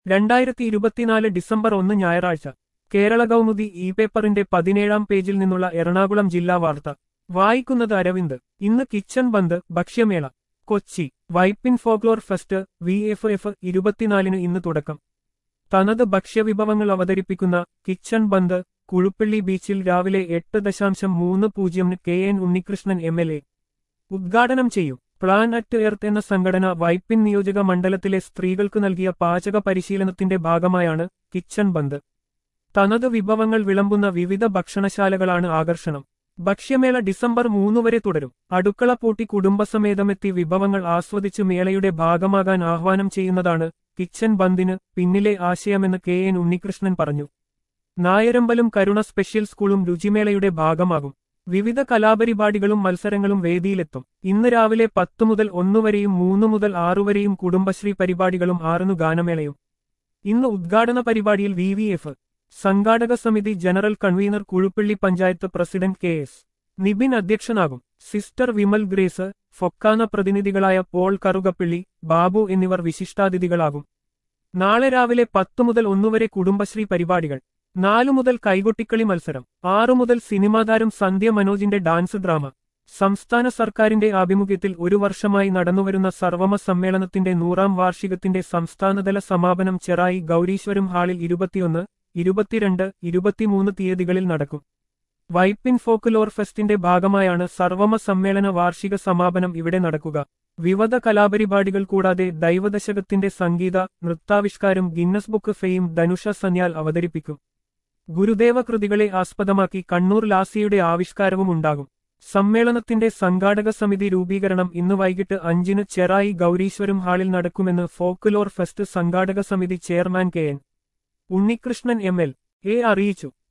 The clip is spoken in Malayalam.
രണ്ടായിരത്തി ഇരുപത്തിനാല് ഡിസംബർ ഒന്ന് ഞായറാഴ്ച കേരള കൗമുദി ഇ പേപ്പറിന്റെ പതിനേഴാം പേജിൽ നിന്നുള്ള എറണാകുളം ജില്ലാ വാർത്ത വായിക്കുന്നത് അരവിന്ദ് ഇന്ന് കിച്ചൺ ബന്ദ് ഭക്ഷ്യമേള Kochi Vypin folklore fest V F F ഇരുപത്തിനാലിന് ഇന്ന് തുടക്കം തനത് ഭക്ഷ്യവിഭവങ്ങൾ അവതരിപ്പിക്കുന്ന കിച്ചൺ ബന്ദ് കുഴുപ്പള്ളി ബീച്ചിൽ രാവിലെ എട്ട് ദശാംശം മൂന്ന് പൂജ്യമിന് K N Unnikrishnan M L A ഉദ്ഘാടനം ചെയ്യും പ്ലാൻ അറ്റ് എർത്ത് എന്ന സംഘടന വൈപ്പിൻ നിയോജക മണ്ഡലത്തിലെ സ്ത്രീകൾക്ക് നൽകിയ പാചക പരിശീലനത്തിന്റെ ഭാഗമായാണ് കിച്ചൺ ബന്ദ് തനത് വിഭവങ്ങൾ വിളമ്പുന്ന വിവിധ ഭക്ഷണശാലകളാണ് ആകർഷണം ഭക്ഷ്യമേള ഡിസംബർ മൂന്ന് വരെ തുടരും അടുക്കള പൂട്ടി കുടുംബസമേതമെത്തി വിഭവങ്ങൾ ആസ്വദിച്ച് മേളയുടെ ഭാഗമാകാൻ ആഹ്വാനം ചെയ്യുന്നതാണ് കിച്ചൺ ബന്ദിന് പിന്നിലെ ആശയമെന്ന് കെ എൻ ഉണ്ണികൃഷ്ണൻ പറഞ്ഞു നായരമ്പലം കരുണ സ്പെഷ്യൽ സ്കൂളും രുചിമേളയുടെ ഭാഗമാകും വിവിധ കലാപരിപാടികളും മത്സരങ്ങളും വേദിയിലെത്തും ഇന്ന് രാവിലെ പത്തു മുതൽ ഒന്നുവരെയും മൂന്ന് മുതൽ ആറുവരെയും കുടുംബശ്രീ പരിപാടികളും ആറുന്നു ഗാനമേളയും ഇന്ന് ഉദ്ഘാടന പരിപാടിയിൽ വി വി എഫ് സംഘാടക സമിതി general convener Kuzhuppilly panchayat president K S Nibin അധ്യക്ഷനാകും സിസ്റ്റർ വിമൽ ഗ്രേസ് ഫൊക്കാന പ്രതിനിധികളായ പോൾ കറുകപ്പിള്ളി ബാബു എന്നിവർ വിശിഷ്ടാതിഥികളാകും നാളെ രാവിലെ പത്തു മുതൽ ഒന്നുവരെ കുടുംബശ്രീ പരിപാടികൾ നാലു മുതൽ കൈകൊട്ടിക്കളി മത്സരം ആറു മുതൽ സിനിമാതാരം സന്ധ്യ മനോജിന്റെ ഡാൻസ് ഡ്രാമ സംസ്ഥാന സർക്കാരിന്റെ ആഭിമുഖ്യത്തിൽ ഒരു വർഷമായി നടന്നുവരുന്ന സർവമ സമ്മേളനത്തിന്റെ നൂറാം വാർഷികത്തിന്റെ സംസ്ഥാനതല സമാപനം ചെറായി ഗൗരീശ്വരം ഹാളിൽ ഇരുപത്തിയൊന്ന് ഇരുപത്തിരണ്ട് ഇരുപത്തിമൂന്ന് തീയതികളിൽ നടക്കും വൈപ്പിൻ ഫോക്ലോർ ഫെസ്റ്റിന്റെ ഭാഗമായാണ് സർവമ സമ്മേളന വാർഷിക സമാപനം ഇവിടെ നടക്കുക വിവിധ കലാപരിപാടികൾ കൂടാതെ ദൈവദശകത്തിന്റെ സംഗീത നൃത്താവിഷ്കാരം Guinness book fame Dhanusha Sanyal അവതരിപ്പിക്കും ഗുരുദേവ കൃതികളെ ആസ്പദമാക്കി കണ്ണൂർ ലാസിയുടെ ആവിഷ്കാരവും ഉണ്ടാകും സമ്മേളനത്തിന്റെ സംഘാടക സമിതി രൂപീകരണം ഇന്ന് വൈകിട്ട് അഞ്ചിന് ചെറായി ഗൗരീശ്വരം ഹാളിൽ നടക്കുമെന്ന് ഫോക്ലോർ ഫെസ്റ്റ് സംഘാടക സമിതി chairman K N Unnikrishnan M L A അറിയിച്ചു